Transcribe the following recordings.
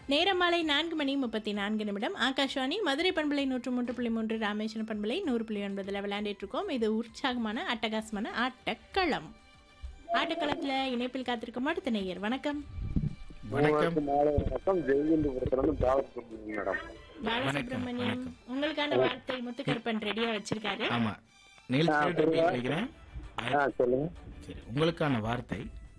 நேரம் மாலை நான்கு மணி முப்பத்தி நான்கு நிமிடம் ஆகாஷ்வாணி மதுரை பண்பலை நூற்று மூன்று புள்ளி மூன்று ராமேஸ்வரம் பண்பலை நூறு புள்ளி ஒன்பதில் விளையாண்டுட்டு இருக்கோம் இது உற்சாகமான அட்டகாசமான ஆட்டக்களம் ஆட்டக்களத்தில் இணைப்பில் காத்திருக்கும் அடுத்த நேயர் வணக்கம் வணக்கம் மாலை வணக்கம் ஜெயகுண்டபுரத்துல இருந்து பாலசுப்ரமணியம் மேடம் பாலசுப்ரமணியம் உங்களுக்கான வார்த்தை முத்துக்கருப்பன் ரெடியா வச்சிருக்காரு ஆமா நீல் நினைக்கிறேன் ஆ சொல்லுங்க சரி உங்களுக்கான வார்த்தை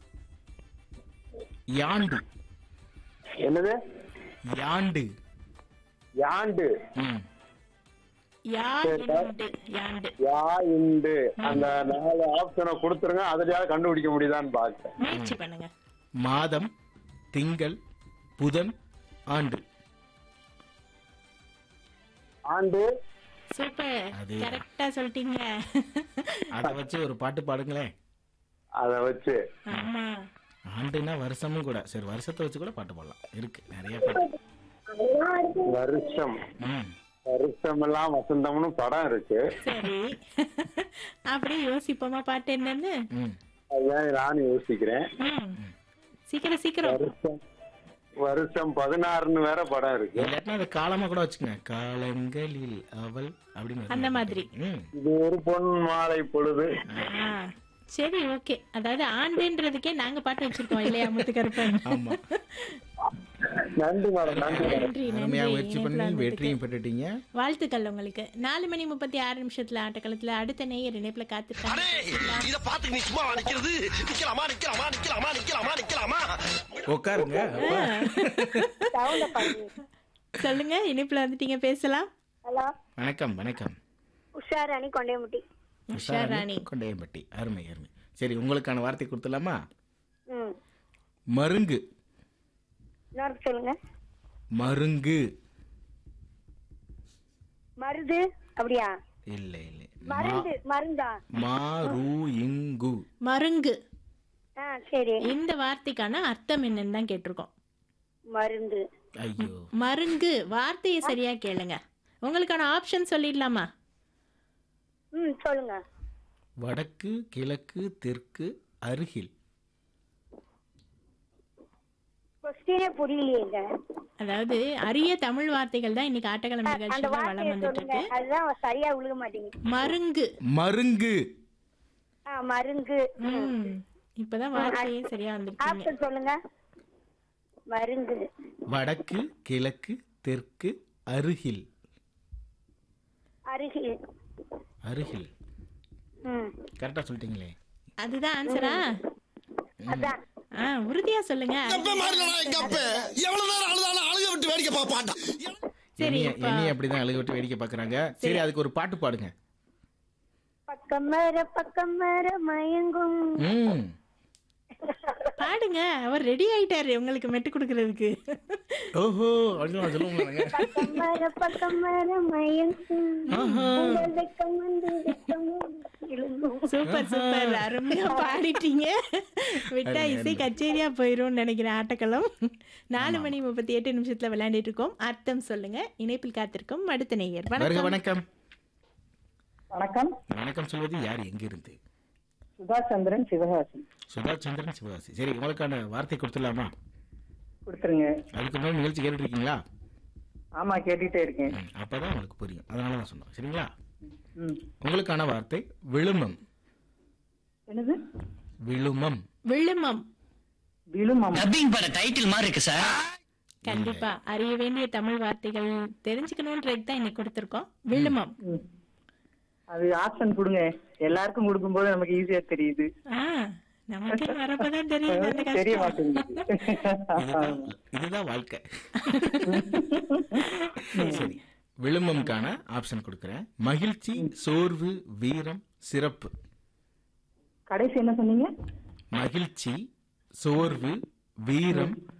யாண்டு என்னது யாண்டு யாண்டு ம் யா இண்டு யாண்டு யா இண்டு அந்த நாலு ஆப்ஷனை கொடுத்துருங்க அதுலயாவது கண்டுபிடிக்க முடியுதான்னு பாக்க முயற்சி பண்ணுங்க மாதம் திங்கள் புதன் ஆண்டு ஆண்டு சூப்பர் அதே. கரெக்டா சொல்லிட்டீங்க அதை வச்சு ஒரு பாட்டு பாடுங்களேன் அத வச்சு ஆமா ஆண்டுனா வருஷமும் கூட சரி வருஷத்தை வச்சு கூட பாட்டு பாடலாம் இருக்கு நிறைய பாட்டு வருஷம் ம் வருஷம் எல்லாம் வசந்தம்னு படம் இருக்கு சரி அப்படியே யோசிப்போமா பாட்டு என்னன்னு ம் அதான் நானும் யோசிக்கிறேன் ம். சீக்கிரம் சீக்கிரம் வருஷம் வருஷம் பதினாறுன்னு வேற படம் இருக்கு இல்லாட்டினா அது காலமா கூட வச்சுக்கோங்க காலங்களில் அவள் அப்படின்னு அந்த மாதிரி. ம் இது ஒரு பொன் மாலை பொழுது ஆ, சரி ஓகே அதாவது ஆண்டுன்றதுக்கே நாங்க பாட்டு வச்சிருக்கோம் இல்லையா முத்துக்கருப்பன் ஆமா நன்றி மேடம் நன்றி மேடம் நன்றி அருமையா நன்றி முயற்சி இணைப்புல பண்ணி வந்ததுக்கு. வெற்றியும் பெற்றுட்டீங்க வாழ்த்துக்கள் உங்களுக்கு நாலு மணி முப்பத்தி ஆறு நிமிஷத்துல ஆட்டக்களத்துல அடுத்த நேயர் இணைப்புல காத்துட்டாங்க இத பாத்து நீ சும்மா நிக்கிறது நிக்கலாமா நிக்கலாமா நிக்கலாமா நிக்கலாமா நிக்கலாமா உட்காருங்க சொல்லுங்க இணைப்புல வந்துட்டீங்க பேசலாம் ஹலோ வணக்கம் வணக்கம் உஷாராணி கொண்டையமுட்டி உஷா ராணி கொண்டையம்பட்டி அருமை அருமை சரி உங்களுக்கான வார்த்தை கொடுத்துலாமா ம் மருங்கு இன்னொரு சொல்லுங்க மருங்கு மருது அப்படியா இல்ல இல்ல மருந்து மருந்தா மாரு இங்கு மருங்கு ஆ சரி இந்த வார்த்தைக்கான அர்த்தம் என்னன்னு தான் கேட்டிருக்கோம் மருந்து ஐயோ மருங்கு வார்த்தையை சரியா கேளுங்க உங்களுக்கான ஆப்ஷன் சொல்லிடலாமா ம் சொல்லுங்க வடக்கு கிழக்கு தெற்கு அருகில் கொஸ்டினே புரியலையேங்க அதாவது அரிய தமிழ் வார்த்தைகள் தான் இன்னைக்கு ஆட்டக்கிழமை அந்த நிகழ்ச்சியில வளம் வார்த்தையை வந்துட்டு சொல்லுங்க இருக்கு அதுதான் சரியா விழுக மாட்டேங்குது மருங்கு மருங்கு ஆ மருங்கு ம் இப்பதான் வார்த்தையே சரியா வந்திருக்கீங்க ஆப்ஷன் சொல்லுங்க மருங்கு வடக்கு கிழக்கு தெற்கு அருகில் அருகில் அருகில் ம் கரெக்டா சொல்லிட்டீங்களே அதுதான் ஆன்சரா அதான் ஆ உறுதியா சொல்லுங்க அப்ப மாறிடா எங்க அப்ப எவ்வளவு நேரம் அழுதாலும் அழுக விட்டு வேடிக்கை பாப்பாண்டா சரி என்னைய இப்ப என்னைய அப்படிதான் அழுக விட்டு வேடிக்கை பாக்குறாங்க சரி அதுக்கு ஒரு பாட்டு பாடுங்க பக்கம் வர பக்கம் வர மயங்கும் ம் பாடுங்க அவர் ரெடி ஆயிட்டாரு உங்களுக்கு மெட்டு கொடுக்கறதுக்கு ஓஹோ அப்படின்னு நான் சொல்லுவாங்க பக்கம் வர பக்கம் வர மயங்கும் உங்கள் வெக்கம் வந்து வெக்கம் வந்து விழுங்கும். சூப்பர் சூப்பர் அருமையா பாடிட்டீங்க விட்டா இசை கச்சேரியா போயிரும்னு நினைக்கிறேன் ஆட்டக்களம் நாலு மணி முப்பத்தி எட்டு நிமிஷத்துல விளையாண்டுட்டு இருக்கோம் அர்த்தம் சொல்லுங்க இணைப்பில் காத்திருக்கும் அடுத்த நேயர் வருக வணக்கம் வணக்கம் வணக்கம் வணக்கம் சொல்வது யார் எங்கிருந்து சுதா சந்திரன் சிவகாசி சுதா சந்திரன் சிவகாசி சரி உங்களுக்கான வார்த்தை கொடுத்துடலாமா கொடுத்துருங்க அதுக்கு முன்னாடி நிகழ்ச்சி கேட்டுட்டு இருக்கீங்களா ஆமா கேட்டுட்டே இருக்கேன் ம், அப்பதான் உங்களுக்கு புரியும் அதனால தான் சொன்னோம் சரிங்களா ம் உங்களுக்கான வார்த்தை விழுமம் என்னது விழுமம் விழுமம் விழுமம் டப்பிங் பட டைட்டில் மாதிரி இருக்கு சார் கண்டிப்பா அறிய வேண்டிய தமிழ் வார்த்தைகள் தெரிஞ்சுக்கணும்ன்றது தான் இன்னைக்கு கொடுத்துருக்கோம் விழுமம் ம். அது ஆப்ஷன் கொடுங்க எல்லாருக்கும் கொடுக்கும்போது நமக்கு ஈஸியா தெரியுது ஆ நமக்கு வரப்பதான் தெரியுது அந்த தெரிய கஷ்டம் மாட்டேங்குது இதுதான் இதுதான் வாழ்க்கை சரி விழுமம்கான ஆப்ஷன் கொடுக்குறேன் மகிழ்ச்சி சோர்வு வீரம் சிறப்பு கடைசி என்ன சொன்னீங்க மகிழ்ச்சி சோர்வு வீரம்